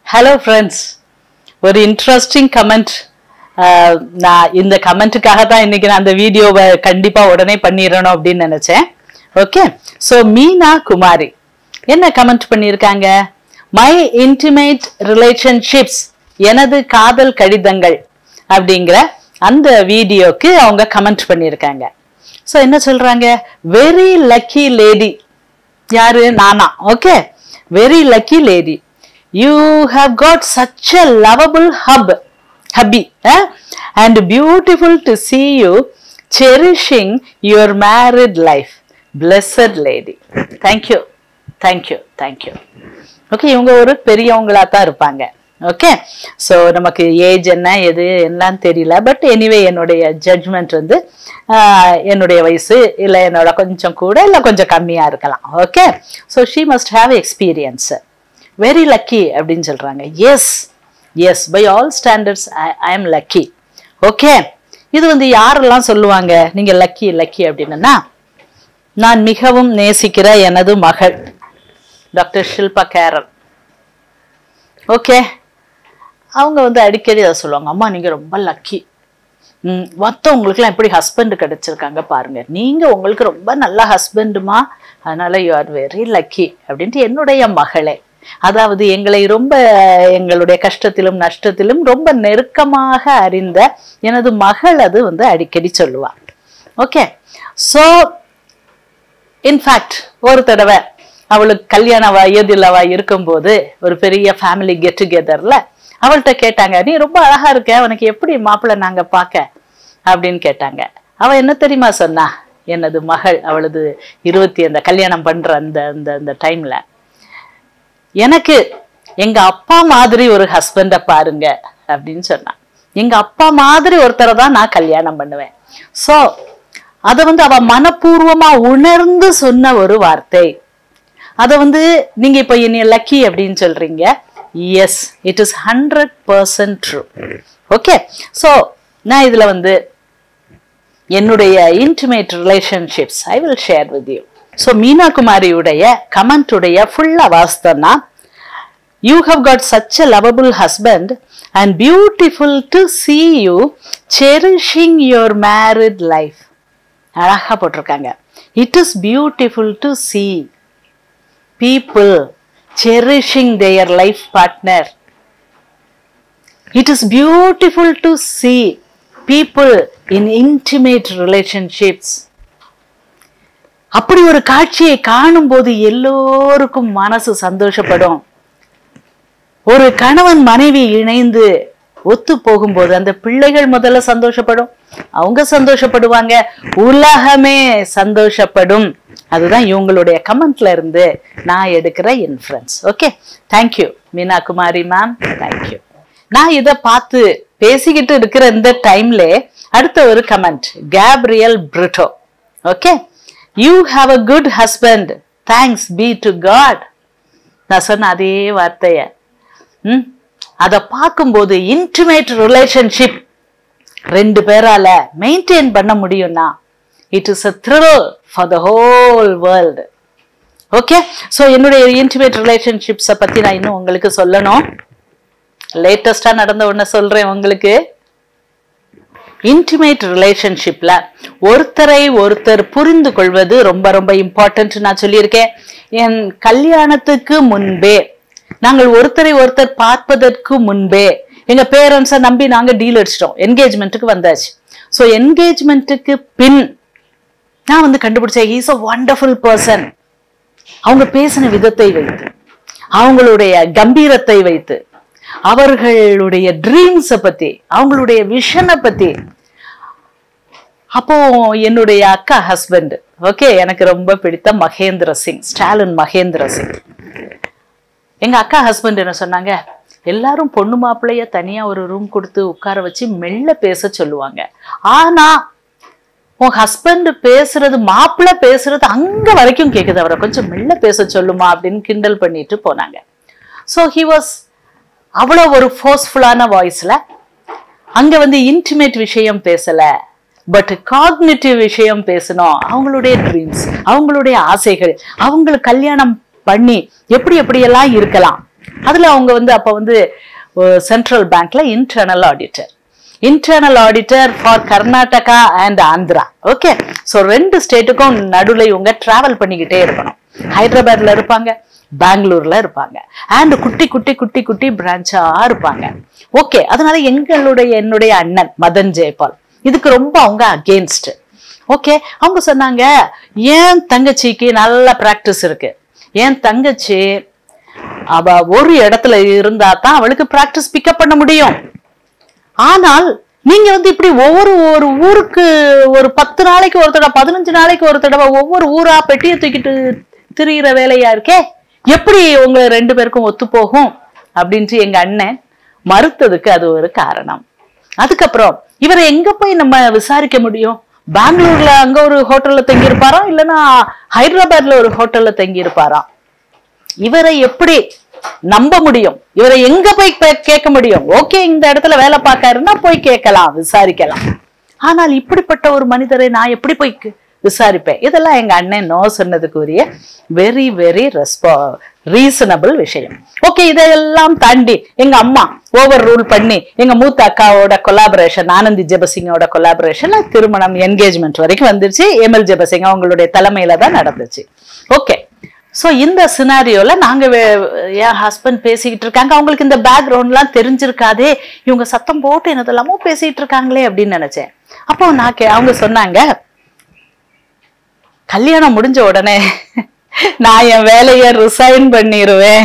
hello friends ஒரு interesting comment நான் இந்த கமெண்ட்டுக்காக தான் இன்னைக்கு நான் அந்த வீடியோவை கண்டிப்பா உடனே பண்ணிடணும் அப்படின்னு நினைச்சேன் ஓகே ஸோ மீனா குமாரி என்ன கமெண்ட் பண்ணியிருக்காங்க மை இன்டிமேட் ரிலேஷன்ஷிப்ஸ் எனது காதல் கடிதங்கள் அப்படிங்கிற அந்த வீடியோக்கு அவங்க கமெண்ட் பண்ணியிருக்காங்க ஸோ என்ன சொல்றாங்க வெரி லக்கி லேடி யாரு நானா okay very lucky lady you have got such a lovable hub hubby and beautiful to see you cherishing your married life blessed lady thank you thank you thank you okay இவங்க ஒரு பெரியவங்களா தான் இருப்பாங்க okay so நமக்கு age என்ன எது என்னன்னு தெரியல பட் எனிவே என்னுடைய ஜட்ஜ்மெண்ட் வந்து ஆஹ், என்னுடைய வயசு இல்லை என்னோட கொஞ்சம் கூட இல்லை கொஞ்சம் கம்மியாக இருக்கலாம் okay so she must have experience very lucky அப்படின்னு சொல்றாங்க yes yes by all standards I am lucky okay இது வந்து யாரெல்லாம் சொல்லுவாங்க நீங்க லக்கி லக்கி அப்படின்னா நான் மிகவும் நேசிக்கிற எனது மகள் டாக்டர் ஷில்பா கேரல் ஓகே அவங்க வந்து அடிக்கடி அதை சொல்லுவாங்க அம்மா நீங்க ரொம்ப லக்கி ம் மற்றவங்களுக்குலாம் எப்படி ஹஸ்பண்ட் கிடைச்சிருக்காங்க பாருங்க நீங்க உங்களுக்கு ரொம்ப நல்ல ஹஸ்பண்டுமா அதனால யூ ஆர் வெரி லக்கி அப்படின்ட்டு என்னுடைய மகளே அதாவது எங்களை ரொம்ப எங்களுடைய கஷ்டத்திலும் நஷ்டத்திலும் ரொம்ப நெருக்கமாக அறிந்த எனது மகள் அது வந்து அடிக்கடி சொல்லுவா ஓகே ஸோ இன்ஃபேக்ட் ஒரு தடவை அவளுக்கு கல்யாண வயதில் அவ இருக்கும்போது ஒரு பெரிய ஃபேமிலி கெட் டுகெதர்ல அவள்கிட்ட கேட்டாங்க நீ ரொம்ப அழகா இருக்க உனக்கு எப்படி மாப்பிள்ளை நாங்க பார்க்க அப்படின்னு கேட்டாங்க அவ என்ன தெரியுமா சொன்னா எனது மகள் அவளது இருபத்தி அந்த கல்யாணம் பண்ற அந்த அந்த அந்த டைம்ல எனக்கு எங்க அப்பா மாதிரி ஒரு ஹஸ்பண்ட பாருங்க அப்படின்னு சொன்னான் எங்க அப்பா மாதிரி ஒருத்தரை தான் நான் கல்யாணம் பண்ணுவேன் சோ அத வந்து அவ மனப்பூர்வமா உணர்ந்து சொன்ன ஒரு வார்த்தை அத வந்து நீங்க இப்ப என்னைய லக்கி அப்படின்னு சொல்றீங்க yes it is hundred percent true okay so நான் இதுல வந்து என்னுடைய intimate relationships I will share with you so Meena குமாரியுடைய கமெண்ட்டுடைய ஃபுல்லா வாஸ்தம்னா you have got such a lovable husband and beautiful to see you cherishing your married life அழகா போட்டிருக்காங்க it is beautiful to see people cherishing their life partner it is beautiful to see people in intimate relationships அப்படி ஒரு காட்சியை காணும்போது எல்லோருக்கும் மனசு சந்தோஷப்படும் ஒரு கணவன் மனைவி இணைந்து ஒத்து போகும்போது அந்த பிள்ளைகள் முதல்ல சந்தோஷப்படும் அவங்க சந்தோஷப்படுவாங்க உலகமே சந்தோஷப்படும் அதுதான் இவங்களுடைய கமெண்ட்ல இருந்து நான் எடுக்கிற influence okay thank you Meena Kumari ma'am thank you நான் இதை பார்த்து பேசிக்கிட்டு இருக்கிற இந்த டைம்ல அடுத்த ஒரு comment Gabriel Brito okay you have a good husband thanks be to God நான் சொன்ன அதே வார்த்தைய ம் அதை பார்க்கும்போது இன்டிமேட் ரிலேஷன்ஷிப் ரெண்டு பேரால மெயின்டைன் பண்ண முடியும்னா it is a thrill for the whole world okay so என்னுடைய இன்டிமேட் ரிலேஷன்ஷிப்ஸை பற்றி நான் இன்னும் உங்களுக்கு சொல்லணும் லேட்டஸ்டாக நடந்த ஒன்று சொல்கிறேன் உங்களுக்கு இன்டிமேட் ரிலேஷன்ஷிப்ல ஒருத்தரை ஒருத்தர் புரிந்து கொள்வது ரொம்ப ரொம்ப இம்பார்ட்டன்ட் நான் சொல்லியிருக்கேன் என் கல்யாணத்துக்கு முன்பே நாங்கள் ஒருத்தரை ஒருத்தர் பார்ப்பதற்கு முன்பே எங்க பேரண்ட்ஸை நம்பி நாங்க டீல் அடிச்சிட்டோம் என்கேஜ்மெண்ட்டுக்கு வந்தாச்சு ஸோ என்கேஜ்மெண்ட்டுக்கு பின் நான் வந்து கண்டுபிடிச்சேன் இஸ் அ வண்டர்ஃபுல் பர்சன் அவங்க பேசின விதத்தை வைத்து அவங்களுடைய கம்பீரத்தை வைத்து அவர்களுடைய ட்ரீம்ஸை பத்தி அவங்களுடைய விஷனை பத்தி அப்போ என்னுடைய அக்கா ஹஸ்பண்ட் ஓகே எனக்கு ரொம்ப பிடித்த மகேந்திர சிங் ஸ்டாலின் மகேந்திர சிங் எங்க அக்கா ஹஸ்பண்ட் என்ன சொன்னாங்க எல்லாரும் பொண்ணு மாப்பிள்ளைய தனியா ஒரு ரூம் கொடுத்து உட்கார வச்சு மெல்ல பேச சொல்லுவாங்க ஆனா உன் ஹஸ்பண்ட் பேசுறது மாப்பிள்ளை பேசுறது அங்க வரைக்கும் கேக்குது அவரை கொஞ்சம் மெல்ல பேச சொல்லுமா அப்படின்னு கிண்டல் பண்ணிட்டு போனாங்க ஸோ ஹி வாஸ் அவ்வளோ ஒரு ஃபோர்ஸ்ஃபுல்லான வாய்ஸ்ல அங்க வந்து இன்டிமேட் விஷயம் பேசல பட் காக்னிட்டிவ் விஷயம் பேசணும் அவங்களுடைய ட்ரீம்ஸ் அவங்களுடைய ஆசைகள் அவங்களுக்கு கல்யாணம் பண்ணி எப்படி எப்படியெல்லாம் இருக்கலாம் அதுல அவங்க வந்து அப்ப வந்து சென்ட்ரல் பேங்க்ல internal auditor internal auditor for Karnataka and Andhra okay so ரெண்டு ஸ்டேட்டுக்கும் நடுவில் இவங்க டிராவல் பண்ணிக்கிட்டே இருக்கணும் ஹைதராபாத்ல இருப்பாங்க பெங்களூர்ல இருப்பாங்க அண்ட் குட்டி குட்டி குட்டி குட்டி பிரான்ச்சா இருப்பாங்க ஓகே அதனால எங்களுடைய என்னுடைய அண்ணன் மதன் ஜெயபால் இதுக்கு ரொம்ப அவங்க அகேன்ஸ்ட் ஓகே அவங்க சொன்னாங்க ஏன் தங்கச்சிக்கு நல்ல பிராக்டிஸ் இருக்கு ஏன் தங்கச்சி அவ ஒரு இடத்துல இருந்தா தான் அவளுக்கு பிராக்டிஸ் பிக்கப் பண்ண முடியும் ஆனால் நீங்க வந்து இப்படி ஒவ்வொரு ஒரு ஊருக்கு ஒரு பத்து நாளைக்கு ஒரு தடவை பதினஞ்சு நாளைக்கு ஒரு தடவை ஒவ்வொரு ஊரா பெட்டியை தூக்கிட்டு திரியிற வேலையா இருக்கே எப்படி உங்க ரெண்டு பேருக்கும் ஒத்து போகும் அப்படின்ட்டு எங்க அண்ணன் மறுத்ததுக்கு அது ஒரு காரணம் அதுக்கப்புறம் இவரை எங்க போய் நம்ம விசாரிக்க முடியும் பெங்களூர்ல அங்க ஒரு ஹோட்டல்ல தங்கி இருப்பாராம் இல்லைன்னா ஹைதராபாத்ல ஒரு ஹோட்டல்ல தங்கி இருப்பாராம் இவரை எப்படி நம்ப முடியும் இவரை எங்க போய் கே- கேட்க முடியும் ஓகே இந்த இடத்துல வேலை பார்க்காருன்னா போய் கேட்கலாம் விசாரிக்கலாம் ஆனால் இப்படிப்பட்ட ஒரு மனிதரை நான் எப்படி போய் கு- விசாரிப்பேன் இதெல்லாம் எங்க அண்ணன் நோ சொன்னதுக்குரிய வெரி வெரி ரெஸ்பா ரீசனபிள் விஷயம் ஓகே இதையெல்லாம் தாண்டி எங்க அம்மா ஓவர் ரூல் பண்ணி எங்க மூத்த அக்காவோட கொலாபரேஷன் ஆனந்தி ஜெபசிங்கோட கொலாபரேஷன் திருமணம் என்கேஜ்மெண்ட் வரைக்கும் வந்துருச்சு எம்எல் ஜெபசிங் அவங்களுடைய தலைமையில தான் நடந்துச்சு ஓகே சோ இந்த சினாரியோல நாங்க வே- என் ஹஸ்பண்ட் பேசிக்கிட்டு இருக்காங்க அவங்களுக்கு இந்த பேக்ரவுண்ட்லாம் தெரிஞ்சிருக்காதே இவங்க சத்தம் போட்டு என்னதெல்லாமோ பேசிட்டு இருக்காங்களே அப்படின்னு நினைச்சேன் அப்போ நான் கே- அவங்க சொன்னாங்க கல்யாணம் முடிஞ்ச உடனே நான் என் வேலையை ரிசைன் பண்ணிடுவேன்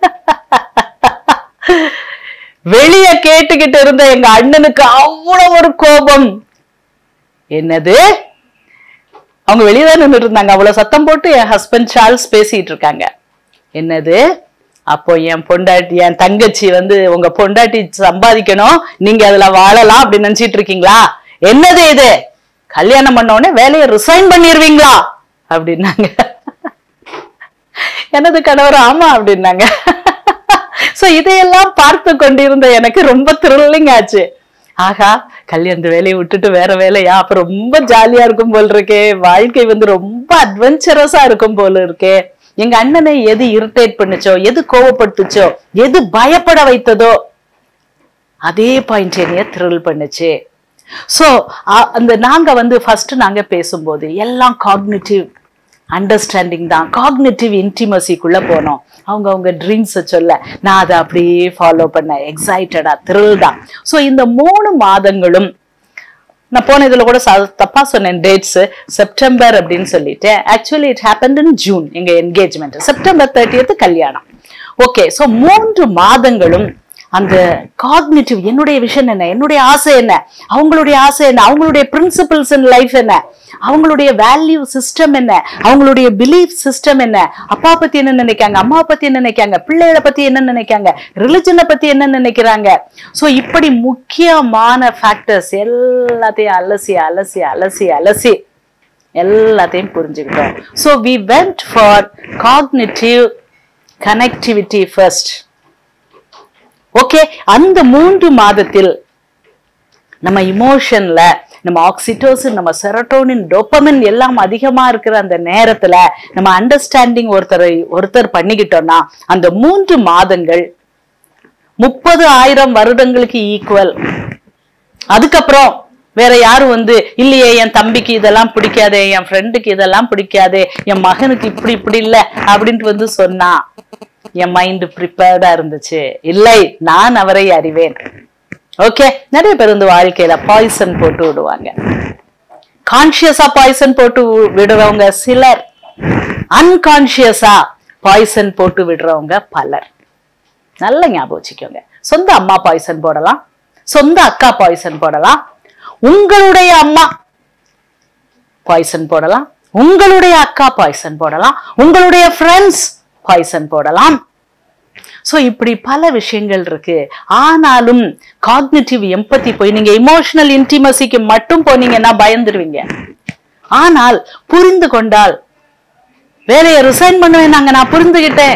வெளிய கேட்டுக்கிட்டு இருந்த எங்க அண்ணனுக்கு அவ்வளவு ஒரு கோபம் என்னது அவங்க வெளியே தான் நின்றுட்டு இருந்தாங்க அவ்வளவு சத்தம் போட்டு என் ஹஸ்பண்ட் சார்ல்ஸ் பேசிட்டு இருக்காங்க என்னது அப்போ என் பொண்டாட்டி என் தங்கச்சி வந்து உங்க பொண்டாட்டி சம்பாதிக்கணும் நீங்க அதுல வாழலாம் அப்படின்னு நினைச்சிட்டு இருக்கீங்களா என்னது இது கல்யாணம் பண்ண உடனே வேலையை ரிசைன் பண்ணிடுவீங்களா அப்படின்னாங்க எனது கணவர் ஆமா அப்படின்னாங்க சோ இதையெல்லாம் பார்த்து கொண்டிருந்த எனக்கு ரொம்ப த்ரில்லிங் ஆச்சு ஆகா கல்யாணத்து வேலையை விட்டுட்டு வேற வேலையா அப்ப ரொம்ப ஜாலியா இருக்கும் போல் இருக்கே வாழ்க்கை வந்து ரொம்ப அட்வென்ச்சரஸா இருக்கும் போல இருக்கே எங்க அண்ணனை எது இரிட்டேட் பண்ணுச்சோ எது கோவப்படுத்துச்சோ எது பயப்பட வைத்ததோ அதே பாயிண்ட் என்னைய த்ரில் பண்ணுச்சு ஸோ அந்த நாங்க வந்து ஃபர்ஸ்ட் நாங்க பேசும்போது எல்லாம் காக்னிட்டிவ் அண்டர்ஸ்டாண்டிங் தான் காக்னிட்டிவ் இன்டிமசிக்குள்ள போனோம் அவங்க அவங்க ட்ரீம்ஸை சொல்ல நான் அதை அப்படியே ஃபாலோ பண்ணேன் எக்ஸைட்டடா த்ரில்டா ஸோ இந்த மூணு மாதங்களும் நான் போன இதுல கூட ச- தப்பா சொன்னேன் டேட்ஸ் செப்டம்பர் அப்படின்னு சொல்லிட்டு actually it happen in June எங்க என்கேஜ்மெண்ட் செப்டம்பர் தேர்ட்டியத்து கல்யாணம் ஓகே ஸோ மூன்று மாதங்களும் அந்த காக்னிட்டிவ் என்னுடைய விஷன் என்ன என்னுடைய ஆசை என்ன அவங்களுடைய ஆசை என்ன அவங்களுடைய பிரின்சிபல்ஸ் இன் லைஃப் என்ன அவங்களுடைய வேல்யூ சிஸ்டம் என்ன அவங்களுடைய பிலீஃப் சிஸ்டம் என்ன அப்பா பத்தி என்ன நினைக்காங்க அம்மா பத்தி என்ன நினைக்காங்க பிள்ளைகளை பத்தி என்ன நினைக்காங்க ரிலிஜனை பத்தி என்ன நினைக்கிறாங்க சோ இப்படி முக்கியமான ஃபேக்டர்ஸ் எல்லாத்தையும் அலசி அலசி அலசி அலசி எல்லாத்தையும் புரிஞ்சுக்கிட்டோம் so we went for cognitive connectivity first okay அந்த மூன்று மாதத்தில் நம்ம இமோஷன்ல நம்ம ஆக்சிடோசின் நம்ம செரட்டோனின் டோப்பமின் எல்லாம் அதிகமா இருக்கிற அந்த நேரத்துல நம்ம அண்டர்ஸ்டாண்டிங் ஒருத்தரை ஒருத்தர் பண்ணிக்கிட்டோம்னா அந்த மூன்று மாதங்கள் முப்பது ஆயிரம் வருடங்களுக்கு ஈக்குவல் அதுக்கப்புறம் வேற யாரும் வந்து இல்லையே என் தம்பிக்கு இதெல்லாம் பிடிக்காதே என் ஃப்ரெண்டுக்கு இதெல்லாம் பிடிக்காதே என் மகனுக்கு இப்படி இப்படி இல்ல அப்படின்ட்டு வந்து சொன்னா என் மைண்ட் ப்ரிப்பேர்டா இருந்துச்சு இல்லை நான் அவரை அறிவேன் ஓகே நிறைய பேர் வந்து வாழ்க்கையில பாய்சன் போட்டு விடுவாங்க கான்சியஸா பாய்சன் போட்டு வி- விடுறவங்க சிலர் அன்கான்சியஸா பாய்சன் போட்டு விடுறவங்க பலர் நல்ல ஞாபகம் வச்சுக்கோங்க சொந்த அம்மா பாய்சன் போடலாம் சொந்த அக்கா பாய்சன் போடலாம் உங்களுடைய அம்மா பாய்சன் போடலாம் உங்களுடைய அக்கா பாய்சன் போடலாம் உங்களுடைய ஃப்ரெண்ட்ஸ் பாய்சன் போடலாம் சோ இப்படி பல விஷயங்கள் இருக்கு ஆனாலும் காக்னிட்டிவ் எம்பத்தி போய் நீங்க இமோஷனல் இன்டிமசிக்கு மட்டும் போனீங்கன்னா பயந்துருவீங்க ஆனால் புரிந்து கொண்டால் வேலையை ரிசைன் பண்ணுவேன் நாங்க நான் புரிந்துகிட்டேன்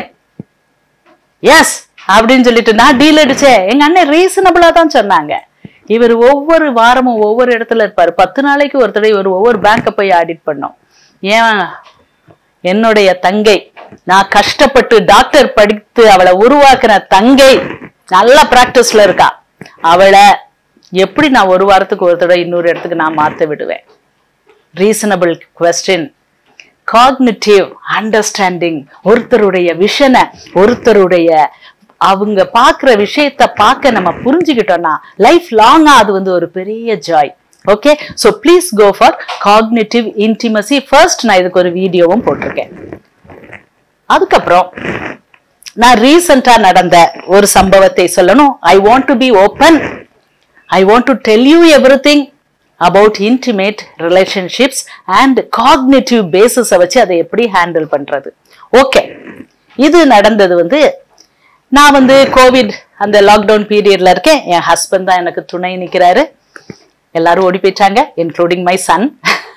எஸ் அப்படின்னு சொல்லிட்டு நான் டீல் அடிச்சேன் எங்க அண்ணன் ரீசனபிளா தான் சொன்னாங்க இவர் ஒவ்வொரு வாரமும் ஒவ்வொரு இடத்துல இருப்பாரு பத்து நாளைக்கு ஒரு தடவை இவர் ஒவ்வொரு பேங்கை போய் ஆடிட் பண்ணோம் ஏன் என்னுடைய தங்கை நான் கஷ்டப்பட்டு டாக்டர் படித்து அவளை உருவாக்குன தங்கை நல்ல பிராக்டிஸ்ல இருக்கா அவளை எப்படி நான் ஒரு வாரத்துக்கு ஒரு தடவை இன்னொரு இடத்துக்கு நான் மாத்த விடுவேன் ரீசனபிள் கொஸ்டின் காக்னிட்டிவ் அண்டர்ஸ்டாண்டிங் ஒருத்தருடைய விஷனை ஒருத்தருடைய அவங்க பார்க்குற விஷயத்த பார்க்க நம்ம புரிஞ்சுக்கிட்டோம்னா லைஃப் லாங்கா அது வந்து ஒரு பெரிய joy okay so please go for cognitive intimacy first நான் இதுக்கு ஒரு வீடியோவும் போட்டிருக்கேன் அதுக்கப்புறம் நான் ரீசெண்டா நடந்த ஒரு சம்பவத்தை சொல்லணும் I want to be open I want to tell you everything about intimate relationships and cognitive பேசிஸை வச்சு அதை எப்படி ஹேண்டில் பண்றது ஓகே இது நடந்தது வந்து நான் வந்து கோவிட் அந்த லாக்டவுன் பீரியட்ல இருக்கேன் என் ஹஸ்பண்ட் தான் எனக்கு துணை நிற்கிறாரு எல்லாரும் ஓடி போயிட்டாங்க இன்க்ளூடிங் மை சன்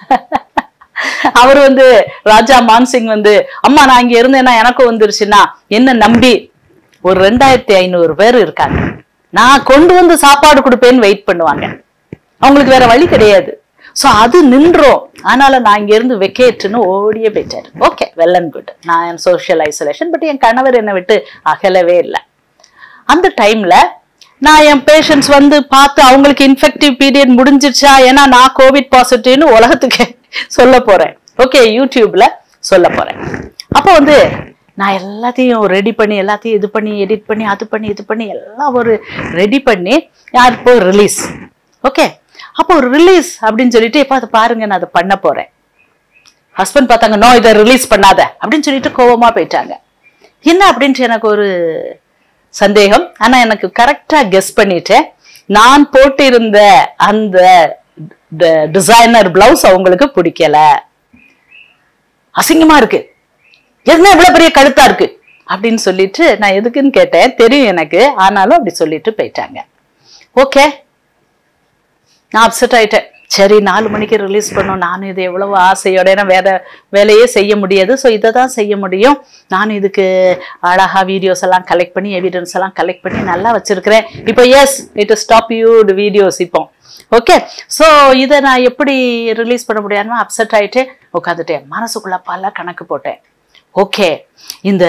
அவர் வந்து ராஜா மான்சிங் வந்து அம்மா நான் இங்க இருந்தேன்னா எனக்கும் வந்துருச்சுன்னா என்ன நம்பி ஒரு ரெண்டாயிரத்தி ஐநூறு பேர் இருக்காங்க நான் கொண்டு வந்து சாப்பாடு கொடுப்பேன்னு வெயிட் பண்ணுவாங்க அவங்களுக்கு வேற வழி கிடையாது சோ அது நின்றோம் ஆனால நான் இங்க இருந்து வெக்கேட்டுன்னு ஓடியே போயிட்டாரு ஓகே வெல் அண்ட் குட் நான் சோஷியல் ஐசோலேஷன் பட் என் கணவர் என்னை விட்டு அகலவே இல்லை அந்த டைம்ல நான் என் பேஷண்ட்ஸ் வந்து பார்த்து அவங்களுக்கு இன்ஃபெக்டிவ் பீரியட் முடிஞ்சிருச்சா ஏன்னா நான் கோவிட் பாசிட்டிவ்னு உலகத்துக்கு சொல்ல போறேன் ஓகே யூடியூப்ல சொல்ல போறேன் அப்போ வந்து நான் எல்லாத்தையும் ரெடி பண்ணி எல்லாத்தையும் இது பண்ணி எடிட் பண்ணி அது பண்ணி இது பண்ணி எல்லாம் ஒரு ரெடி பண்ணி யார் இப்போ ரிலீஸ் ஓகே அப்போ ஒரு ரிலீஸ் அப்படின்னு சொல்லிட்டு இப்போ அதை பாருங்க நான் அதை பண்ண போறேன் ஹஸ்பண்ட் பார்த்தாங்க நோ இதை ரிலீஸ் பண்ணாத அப்படின்னு சொல்லிட்டு கோவமா போயிட்டாங்க என்ன அப்படின்ட்டு எனக்கு ஒரு சந்தேகம் ஆனா எனக்கு கரெக்டா கெஸ் பண்ணிட்டேன் நான் போட்டிருந்த அந்த டிசைனர் பிளவுஸ் அவங்களுக்கு பிடிக்கல அசிங்கமா இருக்கு என்ன இவ்வளவு பெரிய கழுத்தா இருக்கு அப்படின்னு சொல்லிட்டு நான் எதுக்குன்னு கேட்டேன் தெரியும் எனக்கு ஆனாலும் அப்படி சொல்லிட்டு போயிட்டாங்க ஓகே நான் அப்செட் ஆயிட்டேன் சரி நாலு மணிக்கு ரிலீஸ் பண்ணோம் நானும் இது எவ்வளவு ஆசையோட ஏன்னா வேற வேலையே செய்ய முடியாது ஸோ இதை தான் செய்ய முடியும் நான் இதுக்கு அழகா வீடியோஸ் எல்லாம் கலெக்ட் பண்ணி எவிடன்ஸ் எல்லாம் கலெக்ட் பண்ணி நல்லா வச்சிருக்கிறேன் இப்போ yes it stop you videos இப்போ ஓகே ஸோ இதை நான் எப்படி ரிலீஸ் பண்ண முடியாம அப்செட் ஆயிட்டு உட்காந்துட்டேன் மனசுக்குள்ள பல கணக்கு போட்டேன் ஓகே இந்த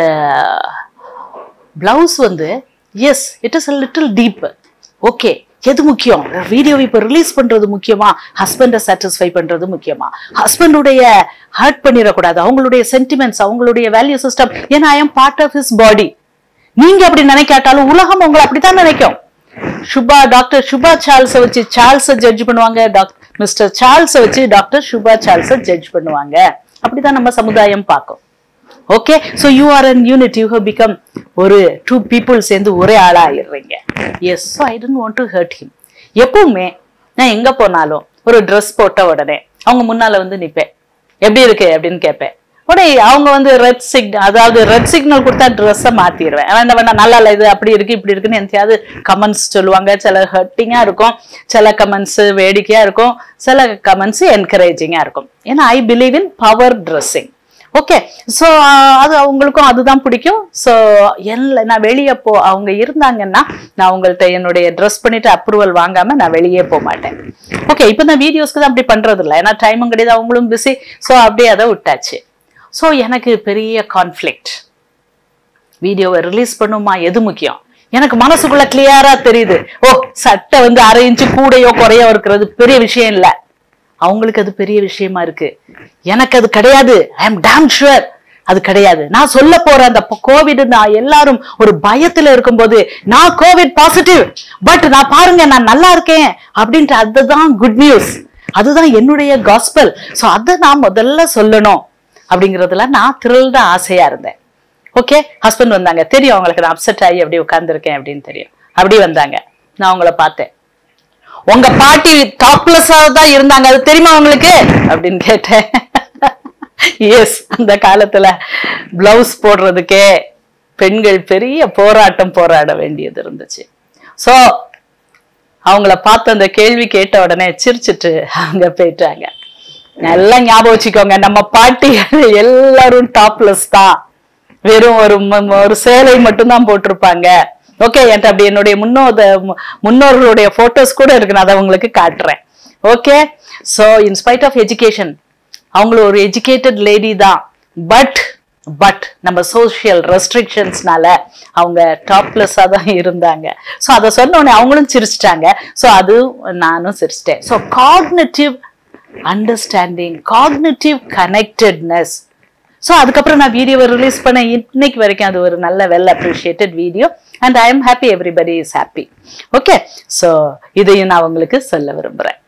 பிளவுஸ் வந்து yes it is a little deep okay எது முக்கியம் வீடியோ இப்போ ரிலீஸ் பண்றது முக்கியமா ஹஸ்பண்டை சாட்டிஸ்ஃபை பண்றது முக்கியமா ஹஸ்பண்டுடைய ஹர்ட் பண்ணிடக்கூடாது அவங்களுடைய சென்டிமெண்ட்ஸ் அவங்களுடைய வேல்யூ சிஸ்டம் ஏன்னா I am part of his body நீங்க அப்படி நினைக்காட்டாலும் உலகம் உங்களை அப்படித்தான் நினைக்கும் சுபா டாக்டர் சுபா சார்ல்ஸை வச்சு சார்ல்ஸை ஜட்ஜ் பண்ணுவாங்க டாக்டர் மிஸ்டர் சார்ல்ஸை வச்சு டாக்டர் சுபா சார்ல்ஸை ஜட்ஜ் பண்ணுவாங்க அப்படிதான் நம்ம சமுதாயம் பார்க்கும் okay so you are an unit you have become ஒரு டூ பீப்புள் சேர்ந்து ஒரே ஆளா ஆயிடுறீங்க yes so I don't want to hurt him எப்பவுமே நான் எங்க போனாலும் ஒரு ட்ரெஸ் போட்ட உடனே அவங்க முன்னால வந்து நிப்பேன் எப்படி இருக்கு அப்படின்னு கேட்பேன் உடனே அவங்க வந்து ரெட் சிக்னல் அதாவது ரெட் சிக்னல் கொடுத்தா ட்ரெஸ்ஸை மாத்திடுவேன் வேண்டாம் வேண்டாம் நல்லா இல்லை இது அப்படி இருக்கு இப்படி இருக்குன்னு எந்தையாவது கமெண்ட்ஸ் சொல்லுவாங்க சில ஹர்ட்டிங்கா இருக்கும் சில கமெண்ட்ஸ் வேடிக்கையா இருக்கும் சில கமெண்ட்ஸ் என்கரேஜிங்கா இருக்கும் ஏன்னா I believe in power dressing okay so அது அவங்களுக்கும் அதுதான் பிடிக்கும் ஸோ என்ன நான் வெளியே போ அவங்க இருந்தாங்கன்னா நான் அவங்கள்ட்ட என்னுடைய ட்ரெஸ் பண்ணிட்டு அப்ரூவல் வாங்காம நான் வெளியே போக மாட்டேன் ஓகே இப்போ நான் வீடியோஸ்க்கு தான் அப்படி பண்றது இல்லை ஏன்னா டைமும் கிடையாது அவங்களும் பிஸி ஸோ அப்படியே அதை விட்டாச்சு ஸோ எனக்கு பெரிய கான்ஃப்ளிக்ட் வீடியோவை ரிலீஸ் பண்ணுமா எது முக்கியம் எனக்கு மனசுக்குள்ள கிளியரா தெரியுது ஓ சட்டை வந்து அரை இன்ச்சு கூடையோ குறையோ இருக்கிறது பெரிய விஷயம் இல்லை அவங்களுக்கு அது பெரிய விஷயமா இருக்கு எனக்கு அது கிடையாது ஐ எம் டேம் ஷுவர் அது கிடையாது நான் சொல்ல போற அந்த கோவிட் நான் எல்லாரும் ஒரு பயத்துல இருக்கும்போது நான் கோவிட் பாசிட்டிவ் பட் நான் பாருங்க நான் நல்லா இருக்கேன் அப்படின்ட்டு அதுதான் குட் நியூஸ் அதுதான் என்னுடைய காஸ்பல் ஸோ அதை நான் முதல்ல சொல்லணும் அப்படிங்கிறதுல நான் த்ரில்டா ஆசையா இருந்தேன் ஓகே ஹஸ்பண்ட் வந்தாங்க தெரியும் அவங்களுக்கு நான் அப்செட் ஆகி அப்படி உட்காந்துருக்கேன் அப்படின்னு தெரியும் அப்படி வந்தாங்க நான் அவங்கள பார்த்தேன் உங்க பாட்டி டாப்லெஸ்ஸா தான் இருந்தாங்க அது தெரியுமா உங்களுக்கு அப்படின்னு கேட்டேன் எஸ் அந்த காலத்துல பிளவுஸ் போடுறதுக்கே பெண்கள் பெரிய போராட்டம் போராட வேண்டியது இருந்துச்சு சோ அவங்கள பார்த்து அந்த கேள்வி கேட்ட உடனே சிரிச்சிட்டு அவங்க போயிட்டாங்க நல்லா ஞாபகம் வச்சுக்கோங்க நம்ம பாட்டி எல்லாரும் டாப்லெஸ் தான் வெறும் ஒரு ம- ஒரு சேலை மட்டும்தான் போட்டிருப்பாங்க ஓகே என்கிட்ட அப்படி என்னுடைய முன்னோத முன்னோர்களுடைய போட்டோஸ் கூட இருக்கு நான் அதை உங்களுக்கு காட்டுறேன் okay so in spite of education அவங்களும் ஒரு எஜுகேட்டட் லேடி தான் பட் பட் நம்ம சோஷியல் ரெஸ்ட்ரிக்ஷன்ஸ்னால அவங்க டாப்லெஸ்ஸாக தான் இருந்தாங்க ஸோ அதை சொன்ன உடனே அவங்களும் சிரிச்சிட்டாங்க ஸோ அது நானும் சிரிச்சிட்டேன் so cognitive understanding cognitive connectedness so அதுக்கப்புறம் நான் வீடியோவை ரிலீஸ் பண்ண இன்னைக்கு வரைக்கும் அது ஒரு நல்ல well appreciated video and I am happy everybody is happy okay so இதையும் நான் உங்களுக்கு சொல்ல விரும்புகிறேன்